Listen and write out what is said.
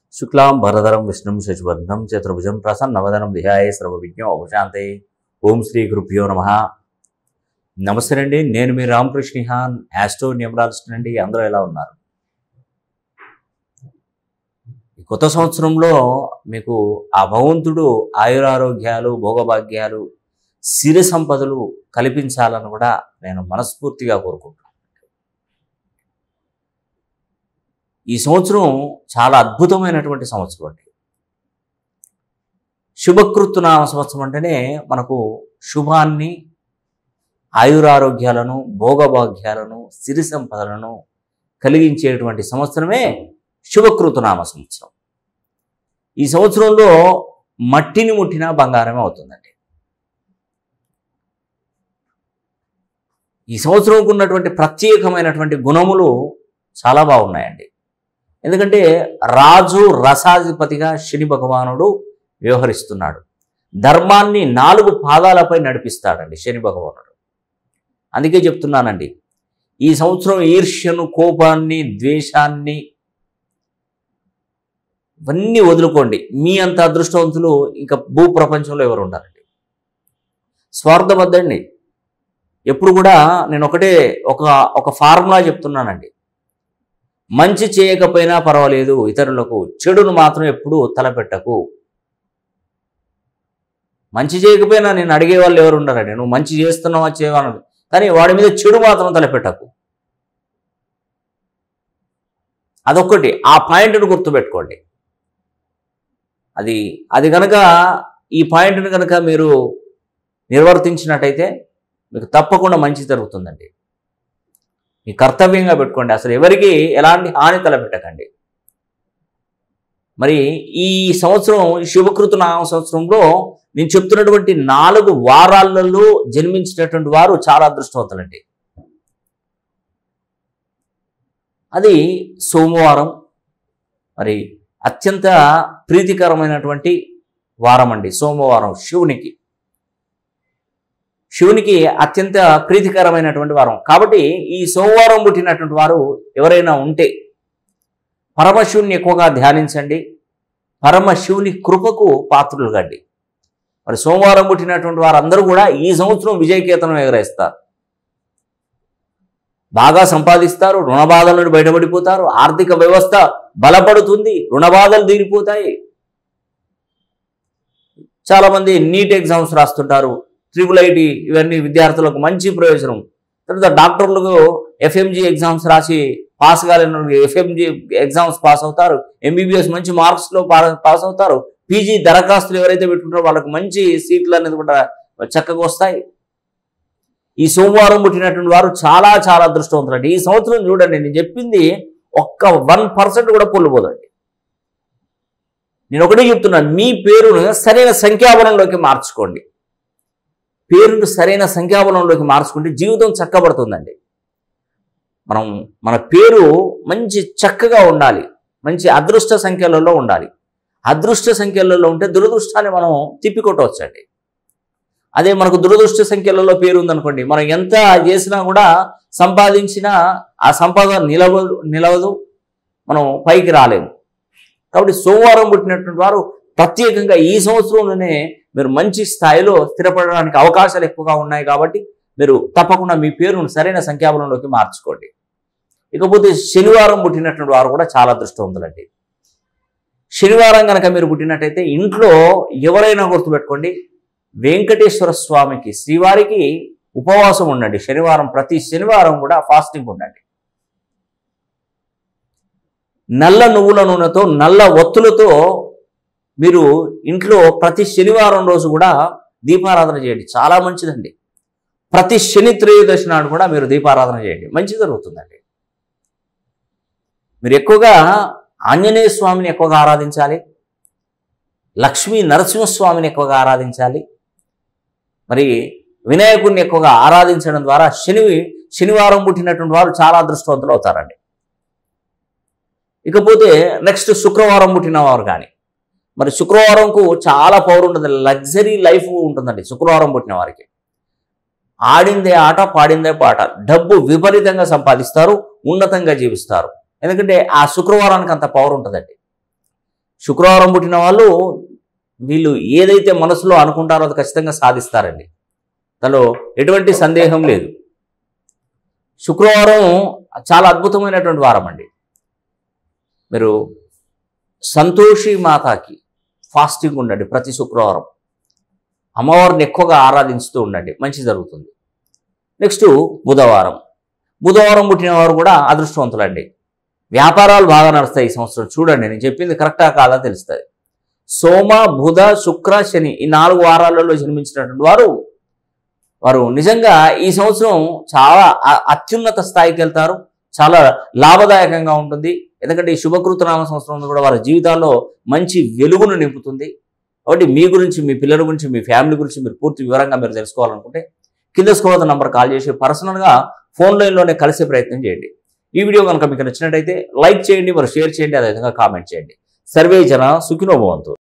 శుక్లాం భరధరం విష్ణుం శశివర్ధం చతుర్భుజం ప్రసన్నవదనం ధియాయ సర్వవిజ్ఞం ఉపశాంతే ఓం శ్రీ గురుభ్యో నమ నమస్తే అండి నేను మీ రామకృష్ణ హాన్ యాస్ట్రో న్యూమరాలజిస్ట్ అండి అందరూ ఎలా ఉన్నారు ఈ కొత్త సంవత్సరంలో మీకు ఆ భగవంతుడు ఆయురారోగ్యాలు భోగభాగ్యాలు సిరి సంపదలు కల్పించాలని కూడా నేను మనస్ఫూర్తిగా కోరుకుంటున్నాను ఈ సంవత్సరం చాలా అద్భుతమైనటువంటి సంవత్సరం అండి శుభకృత్తునామ సంవత్సరం అంటేనే మనకు శుభాన్ని ఆయురారోగ్యాలను భోగభాగ్యాలను సిరి సంపదలను కలిగించేటువంటి సంవత్సరమే శుభకృతునామ సంవత్సరం ఈ సంవత్సరంలో మట్టిని ముట్టినా బంగారమే అవుతుందండి ఈ సంవత్సరంకు ఉన్నటువంటి ప్రత్యేకమైనటువంటి గుణములు చాలా బాగున్నాయండి ఎందుకంటే రాజు రసాధిపతిగా శని భగవానుడు వ్యవహరిస్తున్నాడు ధర్మాన్ని నాలుగు పాదాలపై నడిపిస్తాడండి శని భగవానుడు అందుకే చెప్తున్నానండి ఈ సంవత్సరం ఈర్ష్యను కోపాన్ని ద్వేషాన్ని ఇవన్నీ వదులుకోండి మీ అంత అదృష్టవంతులు ఇంకా భూ ప్రపంచంలో ఎవరు ఉండాలండి స్వార్థబద్ధండి ఎప్పుడు కూడా నేను ఒకటే ఒక ఒక ఫార్ములా చెప్తున్నానండి మంచి చేయకపోయినా పర్వాలేదు ఇతరులకు చెడును మాత్రం ఎప్పుడు తలపెట్టకు మంచి చేయకపోయినా నేను అడిగే వాళ్ళు ఎవరు ఉండరండి నువ్వు మంచి చేస్తున్నావా చేయవా కానీ వాడి మీద చెడు మాత్రం తలపెట్టకు అదొక్కటి ఆ పాయింట్ను గుర్తుపెట్టుకోండి అది అది కనుక ఈ పాయింట్ని కనుక మీరు నిర్వర్తించినట్టయితే మీకు తప్పకుండా మంచి జరుగుతుందండి మీ కర్తవ్యంగా పెట్టుకోండి అసలు ఎవరికి ఎలాంటి హాని తలపెట్టకండి మరి ఈ సంవత్సరం శుభకృతు నామ సంవత్సరంలో నేను చెప్తున్నటువంటి నాలుగు వారాలలో జన్మించినటువంటి వారు చాలా అదృష్టవంతులండి అది సోమవారం మరి అత్యంత ప్రీతికరమైనటువంటి వారం అండి సోమవారం శివునికి శివునికి అత్యంత ప్రీతికరమైనటువంటి వారం కాబట్టి ఈ సోమవారం పుట్టినటువంటి వారు ఎవరైనా ఉంటే పరమశివుని ఎక్కువగా ధ్యానించండి పరమశివుని కృపకు పాత్రులు గడ్డి మరి సోమవారం పుట్టినటువంటి వారందరూ కూడా ఈ సంవత్సరం విజయకేతనం ఎగరేస్తారు బాగా సంపాదిస్తారు రుణబాధల నుండి బయటపడిపోతారు ఆర్థిక వ్యవస్థ బలపడుతుంది రుణబాధలు తీరిపోతాయి చాలామంది నీట్ ఎగ్జామ్స్ రాస్తుంటారు ట్రిపుల్ ఐటి ఇవన్నీ విద్యార్థులకు మంచి ప్రయోజనం తర్వాత డాక్టర్లకు ఎఫ్ఎంజీ ఎగ్జామ్స్ రాసి పాస్ కాలేని ఎఫ్ఎంజీ ఎగ్జామ్స్ పాస్ అవుతారు ఎంబీబీఎస్ మంచి మార్క్స్లో పాస్ అవుతారు పీజీ దరఖాస్తులు ఎవరైతే పెట్టుకుంటారో వాళ్ళకి మంచి సీట్లు అనేది కూడా చక్కగా వస్తాయి ఈ సోమవారం పుట్టినటువంటి వారు చాలా చాలా అదృష్టవంతులండి ఈ సంవత్సరం చూడండి నేను చెప్పింది ఒక్క వన్ పర్సెంట్ కూడా పొల్లిపోదండి నేను ఒకటే చెప్తున్నాను మీ పేరును సరైన సంఖ్యాబలంలోకి మార్చుకోండి పేరును సరైన సంఖ్యాబలంలోకి మార్చుకుంటే జీవితం చక్కబడుతుందండి మనం మన పేరు మంచి చక్కగా ఉండాలి మంచి అదృష్ట సంఖ్యలలో ఉండాలి అదృష్ట సంఖ్యలలో ఉంటే దురదృష్టాన్ని మనం తిప్పికొట్టవచ్చండి అదే మనకు దురదృష్ట సంఖ్యలలో పేరు ఉందనుకోండి మనం ఎంత చేసినా కూడా సంపాదించినా ఆ సంపాదన నిలవదు నిలవదు మనం పైకి రాలేము కాబట్టి సోమవారం పుట్టినటువంటి వారు ప్రత్యేకంగా ఈ సంవత్సరంలోనే మీరు మంచి స్థాయిలో స్థిరపడడానికి అవకాశాలు ఎక్కువగా ఉన్నాయి కాబట్టి మీరు తప్పకుండా మీ పేరును సరైన సంఖ్యాబలంలోకి మార్చుకోండి ఇకపోతే శనివారం పుట్టినటువంటి వారు కూడా చాలా అదృష్టవంతులండి శనివారం కనుక మీరు పుట్టినట్టయితే ఇంట్లో ఎవరైనా గుర్తుపెట్టుకోండి వెంకటేశ్వర స్వామికి శ్రీవారికి ఉపవాసం ఉండండి శనివారం ప్రతి శనివారం కూడా ఫాస్టింగ్ ఉండండి నల్ల నువ్వుల నూనెతో నల్ల ఒత్తులతో మీరు ఇంట్లో ప్రతి శనివారం రోజు కూడా దీపారాధన చేయండి చాలా మంచిదండి ప్రతి శని త్రయోదశి నాడు కూడా మీరు దీపారాధన చేయండి మంచి జరుగుతుందండి మీరు ఎక్కువగా ఆంజనేయ స్వామిని ఎక్కువగా ఆరాధించాలి లక్ష్మీ నరసింహస్వామిని ఎక్కువగా ఆరాధించాలి మరి వినాయకుడిని ఎక్కువగా ఆరాధించడం ద్వారా శని శనివారం పుట్టినటువంటి వారు చాలా అదృష్టవంతులు అవుతారండి ఇకపోతే నెక్స్ట్ శుక్రవారం పుట్టిన వారు కానీ మరి శుక్రవారంకు చాలా పవర్ ఉంటుంది లగ్జరీ లైఫ్ ఉంటుందండి శుక్రవారం పుట్టిన వారికి ఆడిందే ఆట పాడిందే పాట డబ్బు విపరీతంగా సంపాదిస్తారు ఉన్నతంగా జీవిస్తారు ఎందుకంటే ఆ శుక్రవారానికి అంత పవర్ ఉంటుందండి శుక్రవారం పుట్టిన వాళ్ళు వీళ్ళు ఏదైతే మనసులో అనుకుంటారో అది ఖచ్చితంగా సాధిస్తారండి దానిలో ఎటువంటి సందేహం లేదు శుక్రవారం చాలా అద్భుతమైనటువంటి వారం అండి మీరు సంతోషి మాతాకి ఫాస్టింగ్ ఉండండి ప్రతి శుక్రవారం అమ్మవారిని ఎక్కువగా ఆరాధించుతూ ఉండండి మంచి జరుగుతుంది నెక్స్ట్ బుధవారం బుధవారం పుట్టిన వారు కూడా అదృష్టవంతులండి వ్యాపారాలు బాగా నడుస్తాయి ఈ సంవత్సరం చూడండి నేను చెప్పింది కరెక్టా కాదా తెలుస్తుంది సోమ బుధ శుక్ర శని ఈ నాలుగు వారాలలో జన్మించినటువంటి వారు వారు నిజంగా ఈ సంవత్సరం చాలా అ- అత్యున్నత స్థాయికి వెళ్తారు చాలా లాభదాయకంగా ఉంటుంది ఎందుకంటే ఈ శుభకృతనామ సంవత్సరం కూడా వారి జీవితాల్లో మంచి వెలుగును నింపుతుంది కాబట్టి మీ గురించి మీ పిల్లల గురించి మీ ఫ్యామిలీ గురించి మీరు పూర్తి వివరంగా మీరు తెలుసుకోవాలనుకుంటే కింద స్కోర్ నంబర్ కాల్ చేసి పర్సనల్గా ఫోన్ లైన్లోనే కలిసే ప్రయత్నం చేయండి ఈ వీడియో కనుక మీకు నచ్చినట్టయితే లైక్ చేయండి మరి షేర్ చేయండి అదేవిధంగా కామెంట్ చేయండి సర్వే జన సుఖినోభవంతు